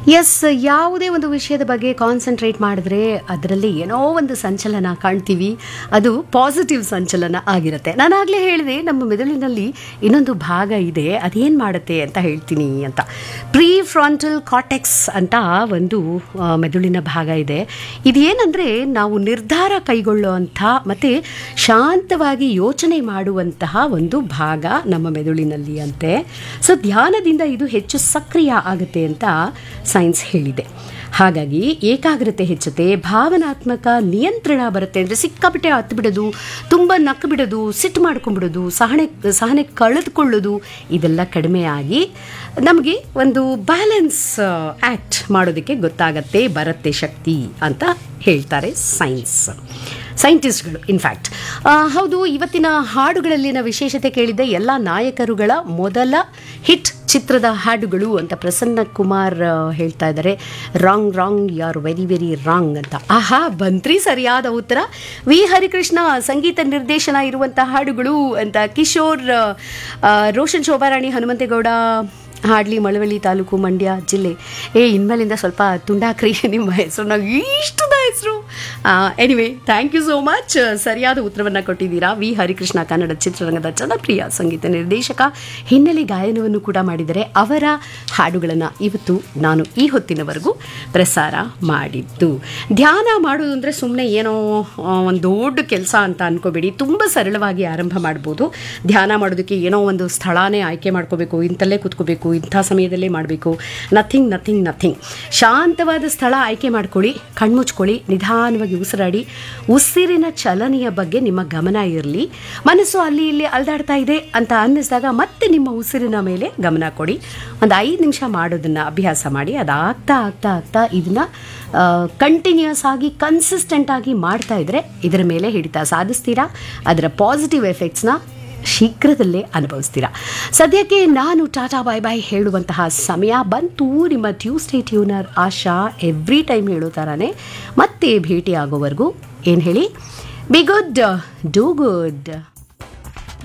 S ಯಾವುದೇ ಒಂದು ವಿಷಯದ ಬಗ್ಗೆ ಕಾನ್ಸಂಟ್ರೇಟ್ ಮಾಡಿದ್ರೆ ಅದರಲ್ಲಿ ಏನೋ ಒಂದು ಸಂಚಲನ ಕಾಣ್ತೀವಿ ಅದು ಪಾಸಿಟಿವ್ ಸಂಚಲನ ಆಗಿರುತ್ತೆ ನಾನಾಗಲೇ ಹೇಳಿದೆ ನಮ್ಮ ಮೆದುಳಿನಲ್ಲಿ ಇನ್ನೊಂದು ಭಾಗ ಇದೆ ಅದೇನು ಮಾಡುತ್ತೆ ಅಂತ ಹೇಳ್ತೀನಿ ಅಂತ ಪ್ರೀ ಫ್ರಾಂಟಲ್ ಕಾಟೆಕ್ಸ್ ಅಂತ ಒಂದು ಆ, ಮೆದುಳಿನ ಭಾಗ ಇದೆ ಇದೇನಂದರೆ ನಾವು ನಿರ್ಧಾರ ಕೈಗೊಳ್ಳುವಂಥ ಮತ್ತು ಶಾಂತವಾಗಿ ಯೋಚನೆ ಮಾಡುವಂತಹ ಒಂದು ಭಾಗ ನಮ್ಮ ಮೆದುಳಿನಲ್ಲಿ ಅಂತೆ ಸೊ ಧ್ಯಾನದಿಂದ ಇದು ಹೆಚ್ಚು ಸಕ್ರಿಯ ಆಗುತ್ತೆ ಅಂತ ಸೈನ್ಸ್ ಹೇಳಿದೆ ಹಾಗಾಗಿ ಏಕಾಗ್ರತೆ ಹೆಚ್ಚುತ್ತೆ ಭಾವನಾತ್ಮಕ ನಿಯಂತ್ರಣ ಬರುತ್ತೆ ಅಂದರೆ ಸಿಕ್ಕಾಪಟ್ಟೆ ಹತ್ತು ಬಿಡೋದು ತುಂಬ ನಕ್ಕು ಬಿಡೋದು ಸಿಟ್ಟು ಮಾಡ್ಕೊಂಡ್ಬಿಡೋದು ಸಹನೆ ಸಹನೆ ಕಳೆದುಕೊಳ್ಳೋದು ಇದೆಲ್ಲ ಕಡಿಮೆ ಆಗಿ ನಮಗೆ ಒಂದು ಬ್ಯಾಲೆನ್ಸ್ ಆ್ಯಕ್ಟ್ ಮಾಡೋದಕ್ಕೆ ಗೊತ್ತಾಗತ್ತೆ ಬರುತ್ತೆ ಶಕ್ತಿ ಅಂತ ಹೇಳ್ತಾರೆ ಸೈನ್ಸ್ ಸೈಂಟಿಸ್ಟ್ಗಳು ಇನ್ಫ್ಯಾಕ್ಟ್ ಹೌದು ಇವತ್ತಿನ ಹಾಡುಗಳಲ್ಲಿನ ವಿಶೇಷತೆ ಕೇಳಿದ್ದೆ ಎಲ್ಲ ನಾಯಕರುಗಳ ಮೊದಲ ಹಿಟ್ ಚಿತ್ರದ ಹಾಡುಗಳು ಅಂತ ಪ್ರಸನ್ನ ಕುಮಾರ್ ಆ, ಹೇಳ್ತಾ ಇದ್ದಾರೆ wrong wrong you are very very wrong ಅಂತ ಆಹಾ ಬಂತ್ರಿ ಸರಿಯಾದ ಉತ್ತರ ವಿ ಹರಿಕೃಷ್ಣ ಸಂಗೀತ ನಿರ್ದೇಶನ ಇರುವಂಥ ಹಾಡುಗಳು ಅಂತ ಕಿಶೋರ್ ಆ, ಆ, ರೋಷನ್ ಶೋಭಾರಾಣಿ ಹನುಮಂತೇಗೌಡ ಹಾಡ್ಲಿ ಮಳವಳ್ಳಿ ತಾಲೂಕು ಮಂಡ್ಯ ಜಿಲ್ಲೆ ಏ ಇನ್ಮೇಲಿಂದ ಸ್ವಲ್ಪ ತುಂಡಾಕ್ರಿ ನಿಮ್ಮ ಹೆಸರು ನಾವು ಇಷ್ಟದ ಹೆಸರು anyway thank you so much ಸರಿಯಾದ ಉತ್ತರವನ್ನು ಕೊಟ್ಟಿದ್ದೀರಾ ವಿ ಹರಿಕೃಷ್ಣ ಕನ್ನಡ ಚಿತ್ರರಂಗದ ಜನಪ್ರಿಯ ಸಂಗೀತ ನಿರ್ದೇಶಕ ಹಿನ್ನೆಲೆ ಗಾಯನವನ್ನು ಕೂಡ ಮಾಡಿದರೆ ಅವರ ಹಾಡುಗಳನ್ನು ಇವತ್ತು ನಾನು ಈ ಹೊತ್ತಿನವರೆಗೂ ಪ್ರಸಾರ ಮಾಡಿದ್ದು ಧ್ಯಾನ ಮಾಡೋದು ಅಂದರೆ ಸುಮ್ಮನೆ ಏನೋ ಆ, ಒಂದು ದೊಡ್ಡ ಕೆಲಸ ಅಂತ ಅನ್ಕೋಬೇಡಿ ತುಂಬ ಸರಳವಾಗಿ ಆರಂಭ ಮಾಡ್ಬೋದು ಧ್ಯಾನ ಮಾಡೋದಕ್ಕೆ ಏನೋ ಒಂದು ಸ್ಥಳನೇ ಆಯ್ಕೆ ಮಾಡ್ಕೋಬೇಕು ಇಂಥಲ್ಲೇ ಕೂತ್ಕೋಬೇಕು ಇಂಥ ಸಮಯದಲ್ಲೇ ಮಾಡಬೇಕು ನಥಿಂಗ್ ನಥಿಂಗ್ ನಥಿಂಗ್ ಶಾಂತವಾದ ಸ್ಥಳ ಆಯ್ಕೆ ಮಾಡ್ಕೊಳ್ಳಿ ಕಣ್ಮುಚ್ಕೊಳ್ಳಿ ನಿಧಾನವಾಗಿ ಉಸಿರಾಡಿ ಉಸಿರಿನ ಚಲನೆಯ ಬಗ್ಗೆ ನಿಮ್ಮ ಗಮನ ಇರಲಿ ಮನಸ್ಸು ಅಲ್ಲಿ ಇಲ್ಲಿ ಅಲ್ದಾಡ್ತಾ ಇದೆ ಅಂತ ಅನ್ನಿಸಿದಾಗ ಮತ್ತೆ ನಿಮ್ಮ ಉಸಿರಿನ ಮೇಲೆ ಗಮನ ಕೊಡಿ ಒಂದು ಐದು ನಿಮಿಷ ಮಾಡೋದನ್ನು ಅಭ್ಯಾಸ ಮಾಡಿ ಅದಾಗ್ತಾ ಆಗ್ತಾ ಆಗ್ತಾ ಇದನ್ನ ಕಂಟಿನ್ಯೂಸ್ ಆಗಿ ಕನ್ಸಿಸ್ಟೆಂಟ್ ಆಗಿ ಮಾಡ್ತಾ ಇದ್ರೆ ಇದರ ಮೇಲೆ ಹಿಡಿತ ಸಾಧಿಸ್ತೀರಾ ಅದರ ಪಾಸಿಟಿವ್ ಎಫೆಕ್ಟ್ಸ್ನ ಶೀಘ್ರದಲ್ಲೇ ಅನುಭವಿಸ್ತೀರಾ ಸದ್ಯಕ್ಕೆ ನಾನು ಟಾಟಾ ಬಾಯ್ ಬಾಯ್ ಹೇಳುವಂತಹ ಸಮಯ ಬಂತು ನಿಮ್ಮ Tuesday tuner Asha every time ಹೇಳೋ ಥರನೇ ಮತ್ತೆ ಭೇಟಿ ಆಗೋವರೆಗೂ ಏನು ಹೇಳಿ ಬಿ ಗುಡ್ ಡೂ ಗುಡ್